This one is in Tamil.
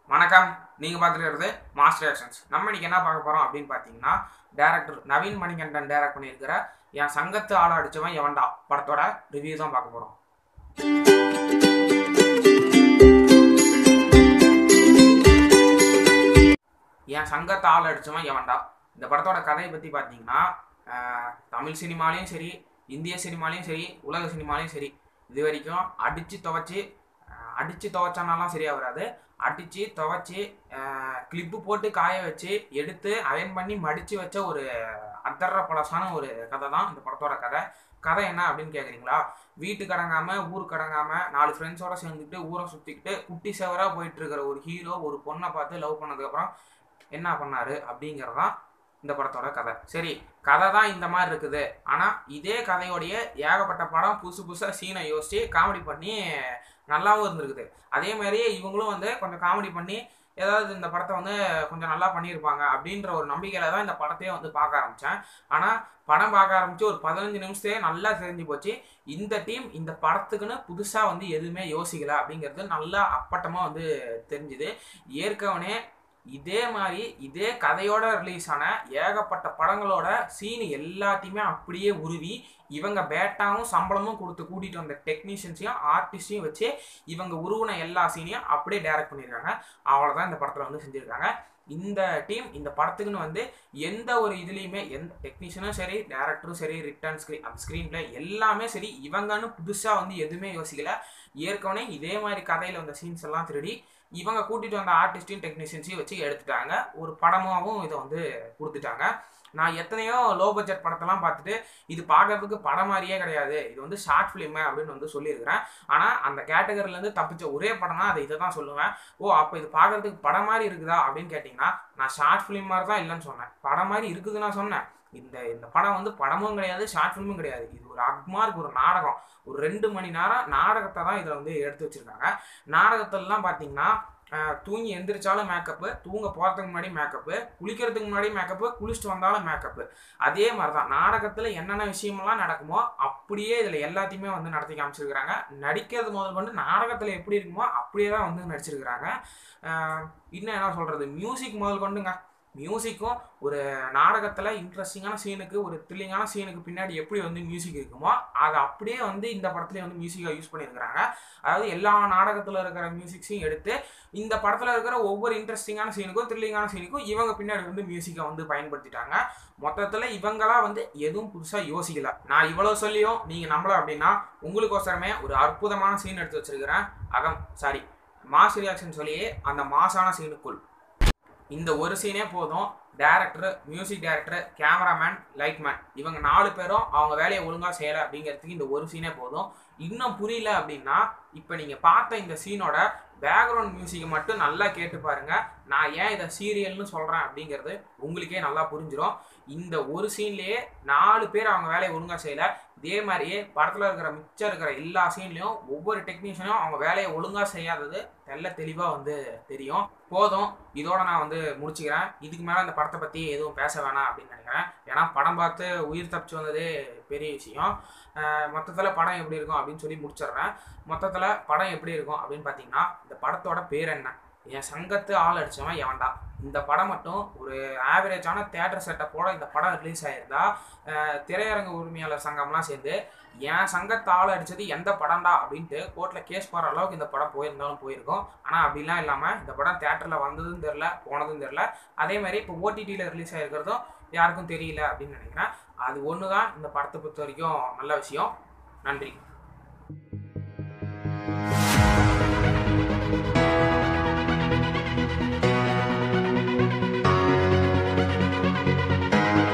வணக்கம் நீங்கள் பார்த்துருக்கிறது மாஸ்டர் ரியாக்ஷன்ஸ் நம்ம இன்னைக்கு என்ன பார்க்க போகிறோம் அப்படின்னு பார்த்தீங்கன்னா டேரக்டர் நவீன் மணிகண்டன் டைரக்ட் பண்ணியிருக்கிற என் சங்கத்து ஆளை அடிச்சவன் எவன்டா படத்தோட ரிவ்யூ தான் பார்க்க போகிறோம் என் சங்கத்தை ஆள் அடிச்சவன் எவன்டா இந்த படத்தோட கதையை பற்றி பார்த்தீங்கன்னா ஆஹ், தமிழ் சினிமாலையும் சரி இந்திய சினிமாலையும் சரி உலக சினிமாலையும் சரி இது வரைக்கும் அடித்து துவைச்சி அடித்து துவைச்சானாலாம் சரியாக வராது அடித்து துவைச்சி கிளிப்பு போட்டு காய வச்சு எடுத்து அயன் பண்ணி மடித்து வச்ச ஒரு அத்தர்ற பழசான ஒரு கதை தான் இந்த படத்தோட கதை கதை என்ன அப்படின்னு கேட்குறீங்களா வீட்டுக்கு அடங்காமல் ஊருக்கு அடங்காமல் நாலு ஃப்ரெண்ட்ஸோட சேர்ந்துக்கிட்டு ஊரை சுற்றிக்கிட்டு குட்டி செவராக போயிட்டு இருக்கிற ஒரு ஹீரோ ஒரு பொண்ணை பார்த்து லவ் பண்ணதுக்கப்புறம் என்ன பண்ணாரு அப்படிங்கிறது தான் இந்த படத்தோட கதை சரி கதை தான் இந்த மாதிரி இருக்குது ஆனால் இதே கதையோடைய ஏகப்பட்ட படம் புதுசு புதுசாக சீனை யோசித்து காமெடி பண்ணி நல்லாவும் இருந்திருக்குது அதே மாதிரியே இவங்களும் வந்து கொஞ்சம் காமெடி பண்ணி ஏதாவது இந்த படத்தை வந்து கொஞ்சம் நல்லா பண்ணியிருப்பாங்க அப்படின்ற ஒரு நம்பிக்கையில் தான் இந்த படத்தையே வந்து பார்க்க ஆரம்பித்தேன் ஆனால் படம் பார்க்க ஆரம்பித்து ஒரு பதினஞ்சு நிமிஷத்தையே நல்லா தெரிஞ்சு போச்சு இந்த டீம் இந்த படத்துக்குன்னு புதுசாக வந்து எதுவுமே யோசிக்கல அப்படிங்கிறது நல்லா அப்பட்டமாக வந்து தெரிஞ்சுது ஏற்கனவே இதே மாதிரி இதே கதையோட ரிலீஸ் ஆன ஏகப்பட்ட படங்களோட சீன் எல்லாத்தையுமே அப்படியே உருவி இவங்க பேட்டாவும் சம்பளமும் கொடுத்து கூட்டிகிட்டு வந்த டெக்னீஷியன்ஸையும் ஆர்டிஸ்டையும் வச்சு இவங்க உருவின எல்லா சீனையும் அப்படியே டைரக்ட் பண்ணியிருக்காங்க அவ்வளோதான் இந்த படத்தில் வந்து செஞ்சுருக்காங்க இந்த டீம் இந்த படத்துக்குன்னு வந்து எந்த ஒரு இதுலேயுமே எந்த டெக்னீஷியனும் சரி டேரக்டரும் சரி ரிட்டர்ன் ஸ்க்ரீன் அந்த ஸ்க்ரீன் பிளே எல்லாமே சரி இவங்கன்னு புதுசாக வந்து எதுவுமே யோசிக்கல ஏற்கனவே இதே மாதிரி கதையில் வந்த சீன்ஸ் எல்லாம் திருடி இவங்க கூட்டிகிட்டு வந்த ஆர்டிஸ்டையும் டெக்னீஷியன்ஸையும் வச்சு எடுத்துட்டாங்க ஒரு படமாகவும் இதை வந்து கொடுத்துட்டாங்க நான் எத்தனையோ லோ பட்ஜெட் படத்தெல்லாம் பார்த்துட்டு இது பார்க்கறதுக்கு படம் மாதிரியே கிடையாது இது வந்து ஷார்ட் ஃபிலிமு அப்படின்னு வந்து சொல்லியிருக்கிறேன் ஆனால் அந்த கேட்டகரியிலேருந்து தப்பிச்ச ஒரே படம்னா அதை இதை தான் சொல்லுவேன் ஓ அப்போ இது பார்க்கறதுக்கு படம் மாதிரி இருக்குதா அப்படின்னு கேட்டிங்கன்னா நான் ஷார்ட் ஃபிலிம் மாதிரி தான் இல்லைன்னு சொன்னேன் படம் மாதிரி இருக்குதுன்னு நான் சொன்னேன் இந்த இந்த படம் வந்து படமும் கிடையாது ஷார்ட் ஃபிலிமும் கிடையாது இது ஒரு அக்மார்க் ஒரு நாடகம் ஒரு ரெண்டு மணி நேரம் நாடகத்தை தான் இதில் வந்து எடுத்து வச்சுருக்காங்க நாடகத்திலலாம் பார்த்தீங்கன்னா ஆஹ், தூங்கி எந்திரிச்சாலும் மேக்கப்பு தூங்க போகிறதுக்கு முன்னாடி மேக்கப்பு குளிக்கிறதுக்கு முன்னாடி மேக்கப்பு குளிச்சுட்டு வந்தாலும் மேக்கப்பு அதே மாதிரி தான் நாடகத்தில் என்னென்ன விஷயமெல்லாம் நடக்குமோ அப்படியே இதில் எல்லாத்தையுமே வந்து நடத்தி காமிச்சிருக்கிறாங்க நடிக்கிறது முதல் கொண்டு நாடகத்தில் எப்படி இருக்குமோ அப்படியே தான் வந்து நடிச்சிருக்கிறாங்க ஆஹ், இன்னும் என்ன சொல்கிறது மியூசிக் முதல் கொண்டுங்க மியூசிக்கும் ஒரு நாடகத்தில் இன்ட்ரெஸ்டிங்கான சீனுக்கு ஒரு த்ரில்லிங்கான சீனுக்கு பின்னாடி எப்படி வந்து மியூசிக் இருக்குமோ அதை அப்படியே வந்து இந்த படத்துலேயே வந்து மியூசிக்காக யூஸ் பண்ணியிருக்கிறாங்க அதாவது எல்லா நாடகத்தில் இருக்கிற மியூசிக்ஸையும் எடுத்து இந்த படத்தில் இருக்கிற ஒவ்வொரு இன்ட்ரெஸ்டிங்கான சீனுக்கும் த்ரில்லிங்கான சீனுக்கும் இவங்க பின்னாடி வந்து மியூசிக்கை வந்து பயன்படுத்திட்டாங்க மொத்தத்தில் இவங்களாம் வந்து எதுவும் புதுசாக யோசிக்கல நான் இவ்வளோ சொல்லியும் நீங்கள் நம்பல அப்படின்னா உங்களுக்கோசரமே ஒரு அற்புதமான சீன் எடுத்து வச்சிருக்கிறேன் அகம் சாரி மாஸ் ரியாக்ஷன் சொல்லியே அந்த மாசான சீனுக்குள் இந்த ஒரு சீனே போதும் director music director cameraman lightman இவங்க நாலு பேரும் அவங்க வேலையை ஒழுங்காக செய்யலை அப்படிங்கிறதுக்கு இந்த ஒரு சீனே போதும் இன்னும் புரியல அப்படின்னா இப்போ நீங்கள் பார்த்த இந்த சீனோட பேக்ரவுண்ட் மியூசிக்கை மட்டும் நல்லா கேட்டு பாருங்க நான் ஏன் இதை சீரியல்னு சொல்கிறேன் அப்படிங்கிறது உங்களுக்கே நல்லா புரிஞ்சிடும் இந்த ஒரு சீன்லேயே நாலு பேர் அவங்க வேலையை ஒழுங்காக செய்யலை இதே மாதிரியே படத்தில் இருக்கிற மிச்சம் இருக்கிற எல்லா சீன்லேயும் ஒவ்வொரு டெக்னீஷியனும் அவங்க வேலையை ஒழுங்காக செய்யாதது தெல்ல தெளிவாக வந்து தெரியும் போதும் இதோட நான் வந்து முடிச்சுக்கிறேன் இதுக்கு மேலே இந்த படத்தை பற்றி எதுவும் பேச வேணாம் அப்படின்னு நினைக்கிறேன் ஏன்னா படம் பார்த்து உயிர் தப்பிச்சு வந்ததே பெரிய விஷயம் மொத்தத்தில் படம் எப்படி இருக்கும் அப்படின்னு சொல்லி முடிச்சிடுறேன் மொத்தத்தில் படம் எப்படி இருக்கும் அப்படின்னு பார்த்தீங்கன்னா இந்த படத்தோட பேர் என்ன என் சங்கத்து ஆள் அடிச்சவன் எவன்டா இந்த படம் மட்டும் ஒரு ஆவரேஜான தேட்டர் செட்டப்போட இந்த படம் ரிலீஸ் ஆயிருந்தா அஹ், திரையரங்கு உரிமையாளர் சங்கம்லாம் சேர்ந்து என் சங்கத்தை ஆள் அடிச்சது எந்த படம்டா அப்படின்ட்டு கோர்ட்டில் கேஸ் போகிற அளவுக்கு இந்த படம் போயிருந்தாலும் போயிருக்கும் ஆனால் அப்படிலாம் இல்லாமல் இந்த படம் தேட்டரில் வந்ததும் தெரில போனதும் தெரில அதே மாதிரி இப்போ ஓடிடியில் ரிலீஸ் ஆகிருக்கிறதும் யாருக்கும் தெரியல அப்படின்னு நினைக்கிறேன் அது ஒன்று தான் இந்த படத்தை பொறுத்த வரைக்கும் நல்ல விஷயம் நன்றி